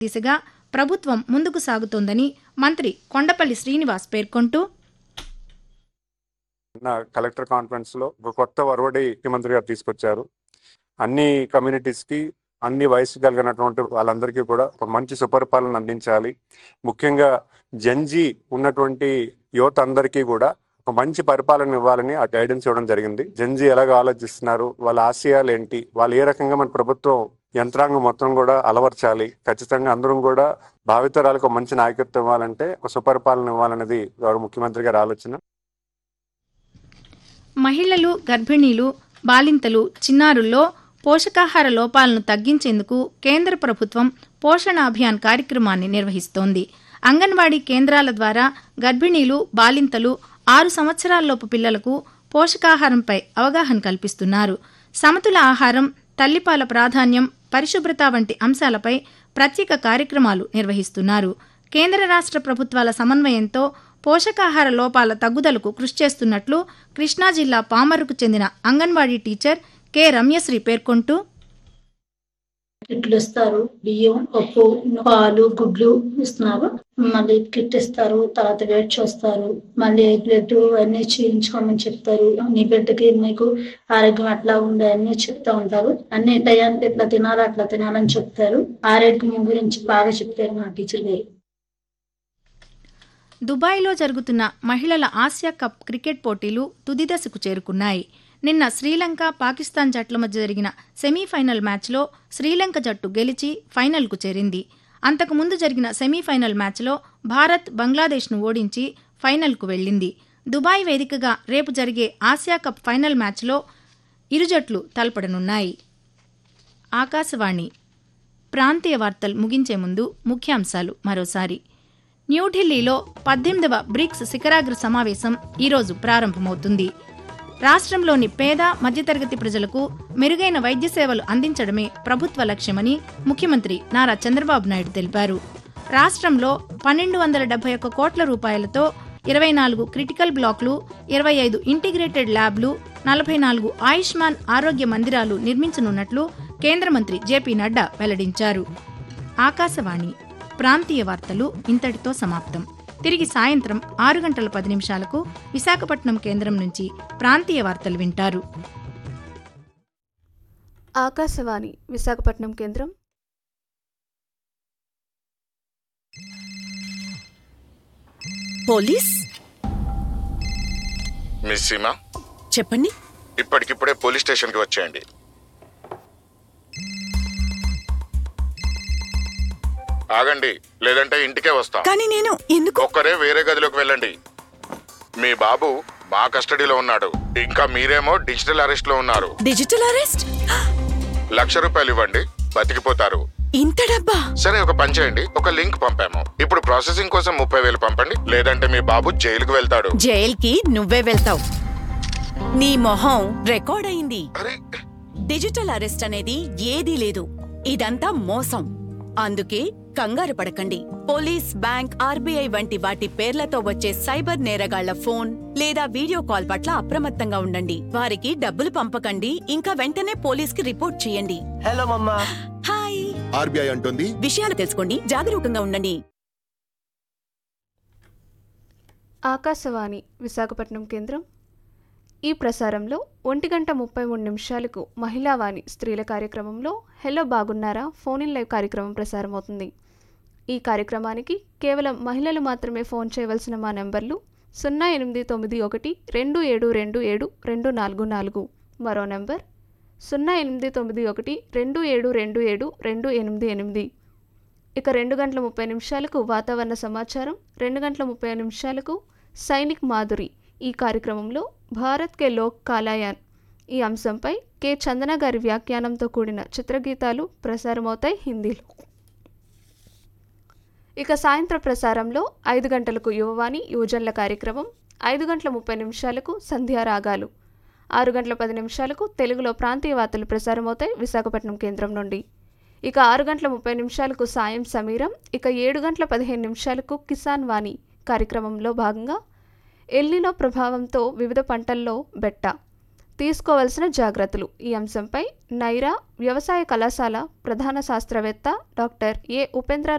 దిశగా ప్రభుత్వం ముందుకు సాగుతోందని మంత్రి కొండపల్లి శ్రీనివాస్ పేర్కొంటూ నిన్న కలెక్టర్ కాన్ఫరెన్స్ లో ఒక కొత్త ఒరవడి ముఖ్యమంత్రి గారు తీసుకొచ్చారు అన్ని కమ్యూనిటీస్ కి అన్ని వయసు కలిగినటువంటి వాళ్ళందరికీ కూడా ఒక మంచి సుపరిపాలన అందించాలి ముఖ్యంగా జంజీ ఉన్నటువంటి యువత అందరికీ కూడా ఒక మంచి పరిపాలన ఇవ్వాలని ఆ గైడెన్స్ ఇవ్వడం జరిగింది జంజీ ఎలాగ ఆలోచిస్తున్నారు వాళ్ళ ఆశయాలు ఏంటి వాళ్ళు ఏ రకంగా మన ప్రభుత్వం యంత్రాంగం మొత్తం కూడా అలవర్చాలి ఖచ్చితంగా అందరం కూడా భావితరాలకు ఒక మంచి నాయకత్వం ఇవ్వాలంటే ఒక సుపరిపాలన ఇవ్వాలనేది గౌరవ ముఖ్యమంత్రి గారి ఆలోచన మహిళలు గర్భిణీలు బాలింతలు చిన్నారుల్లో పోషకాహార లోపాలను తగ్గించేందుకు కేంద్ర ప్రభుత్వం పోషణ అభియాన్ కార్యక్రమాన్ని నిర్వహిస్తోంది అంగన్వాడీ కేంద్రాల ద్వారా గర్భిణీలు బాలింతలు ఆరు సంవత్సరాలలోపు పిల్లలకు పోషకాహారంపై అవగాహన కల్పిస్తున్నారు సమతుల ఆహారం తల్లిపాల ప్రాధాన్యం పరిశుభ్రత వంటి అంశాలపై ప్రత్యేక కార్యక్రమాలు నిర్వహిస్తున్నారు కేంద్ర రాష్ట్ర ప్రభుత్వాల సమన్వయంతో పోషకాహార లోపాల తగ్గుదలకు కృషి చేస్తున్నట్లు కృష్ణా జిల్లా పామరుకు చెందిన అంగన్వాడీ టీచర్ కె రమ్యశ్రీ పేర్కొంటూ కిట్లు ఇస్తారు బియ్యం పప్పు పాలు గుడ్లు ఇస్తున్నారు మళ్ళీ కిట్ ఇస్తారు తర్వాత వెయిట్ చూస్తారు మళ్ళీ బ్లడ్ అన్ని చేయించుకోమని చెప్తారు నీ బిడ్డకి నీకు ఆరోగ్యం ఎట్లా ఉంది అన్ని చెప్తా ఉంటారు అన్ని టయానికి ఇట్లా తినాలి అట్లా తినాలని చెప్తారు ఆరోగ్యం గురించి బాగా చెప్తారు మా టీచర్ గారు దుబాయ్లో జరుగుతున్న మహిళల ఆసియా కప్ క్రికెట్ పోటీలు తుది దశకు చేరుకున్నాయి నిన్న శ్రీలంక పాకిస్తాన్ జట్ల మధ్య జరిగిన సెమీఫైనల్ మ్యాచ్లో శ్రీలంక జట్టు గెలిచి ఫైనల్కు చేరింది అంతకుముందు జరిగిన సెమీఫైనల్ మ్యాచ్లో భారత్ బంగ్లాదేశ్ను ఓడించి ఫైనల్కు వెళ్లింది దుబాయ్ వేదికగా రేపు జరిగే ఆసియా కప్ ఫైనల్ మ్యాచ్లో ఇరు జట్లు తలపడనున్నాయి ఆకాశవాణి ప్రాంతీయ వార్తలు ముగించే ముందు ముఖ్యాంశాలు మరోసారి న్యూఢిల్లీలో పద్దెనిమిదవ బ్రిక్స్ శిఖరాగ్ర సమావేశం ఈరోజు ప్రారంభమవుతుంది రాష్ట్రంలోని పేద మధ్యతరగతి ప్రజలకు మెరుగైన వైద్య సేవలు అందించడమే ప్రభుత్వ లక్ష్యమని ముఖ్యమంత్రి నారా చంద్రబాబు నాయుడు తెలిపారు రాష్ట్రంలో పన్నెండు వందల డెబ్బై ఒక్క కోట్ల రూపాయలతో ఇరవై నాలుగు క్రిటికల్ బ్లాక్లు ఇరవై ఐదు ఇంటిగ్రేటెడ్ ల్యాబ్లు నలభై నాలుగు ఆయుష్మాన్ ఆరోగ్య మందిరాలు నిర్మించనున్నట్లు కేంద్ర మంత్రి జేపీ నడ్డా వెల్లడించారు ఆకాశవాణి ప్రాంతీయ వార్తలు ఇంతటితో సమాప్తం తిరిగి సాయంత్రం ఆరు గంటల పది నిమిషాలకు విశాఖపట్నం కేంద్రం నుంచి ప్రాంతీయ వార్తలు వింటారు ఆకాశవాణి విశాఖపట్నం కేంద్రం పోలీస్ మిస్ సీమా చెప్పండి ఇప్పటికిప్పుడే పోలీస్ స్టేషన్కి వచ్చేయండి ఆగండి లేదంటే ఇంటికే వస్తా కానీ నేను ఎందుకు ఒక్కరే వేరే గదిలోకి వెళ్ళండి మీ బాబు మా కస్టడీలో ఉన్నాడు ఇంకా మీరేమో డిజిటల్ అరెస్ట్ లో ఉన్నారు డిజిటల్ అరెస్ట్ లక్ష రూపాయలు ఇవ్వండి బతికిపోతారు ఇంత డబ్బా సరే ఒక పని చేయండి ఒక లింక్ పంపాము ఇప్పుడు ప్రాసెసింగ్ కోసం ముప్పై వేలు పంపండి లేదంటే మీ బాబు జైలుకు వెళ్తాడు జైల్కి నువ్వే వెళ్తావు నీ మొహం రికార్డ్ అయింది అరే డిజిటల్ అరెస్ట్ అనేది ఏదీ లేదు ఇదంతా మోసం అందుకే కంగారు పడకండి పోలీస్ బ్యాంక్ ఆర్బీఐ వంటి వాటి పేర్లతో వచ్చే సైబర్ నేరగాళ్ల ఫోన్ లేదా వీడియో కాల్ పట్ల అప్రమత్తంగా ఉండండి వారికి డబ్బులు పంపకండి ఇంకా వెంటనే పోలీస్కి రిపోర్ట్ చేయండి హలో మమ్మా హాయ్ ఆర్బీఐ అంటుంది విషయాలు తెలుసుకోండి జాగరూకంగా ఉండండి ఆకాశవాణి విశాఖపట్నం కేంద్రం ఈ ప్రసారంలో ఒంటి గంట ముప్పై మూడు నిమిషాలకు మహిళావాణి స్త్రీల కార్యక్రమంలో హెలో బాగున్నారా ఫోన్ ఇన్ లైవ్ కార్యక్రమం ప్రసారమవుతుంది ఈ కార్యక్రమానికి కేవలం మహిళలు మాత్రమే ఫోన్ చేయవలసిన మా నెంబర్లు సున్నా ఎనిమిది తొమ్మిది ఒకటి రెండు ఏడు రెండు ఏడు రెండు నాలుగు నాలుగు మరో నెంబర్ సున్నా ఎనిమిది తొమ్మిది ఒకటి రెండు ఏడు రెండు ఏడు రెండు ఎనిమిది ఎనిమిది ఇక రెండు గంటల ముప్పై నిమిషాలకు వాతావరణ సమాచారం రెండు గంటల ముప్పై నిమిషాలకు సైనిక్ మాధురి ఈ కార్యక్రమంలో భారత్ కే లోక్ కాలాయాన్ ఈ అంశంపై కె చందన గారి వ్యాఖ్యానంతో కూడిన చిత్రగీతాలు ప్రసారమవుతాయి హిందీలో ఇక సాయంత్రం ప్రసారంలో ఐదు గంటలకు యువవాణి యువజనుల కార్యక్రమం ఐదు గంటల ముప్పై నిమిషాలకు సంధ్యారాగాలు ఆరు గంటల పది నిమిషాలకు తెలుగులో ప్రాంతీయ వార్తలు ప్రసారమవుతాయి విశాఖపట్నం కేంద్రం నుండి ఇక ఆరు గంటల ముప్పై నిమిషాలకు సాయం సమీరం ఇక ఏడు గంటల పదిహేను నిమిషాలకు కిసాన్ వాణి కార్యక్రమంలో భాగంగా ఎల్లినో ప్రభావంతో వివిధ పంటల్లో బెట్ట తీసుకోవలసిన జాగ్రత్తలు ఈ అంశంపై నైరా వ్యవసాయ కళాశాల ప్రధాన శాస్త్రవేత్త డాక్టర్ ఏ ఉపేంద్ర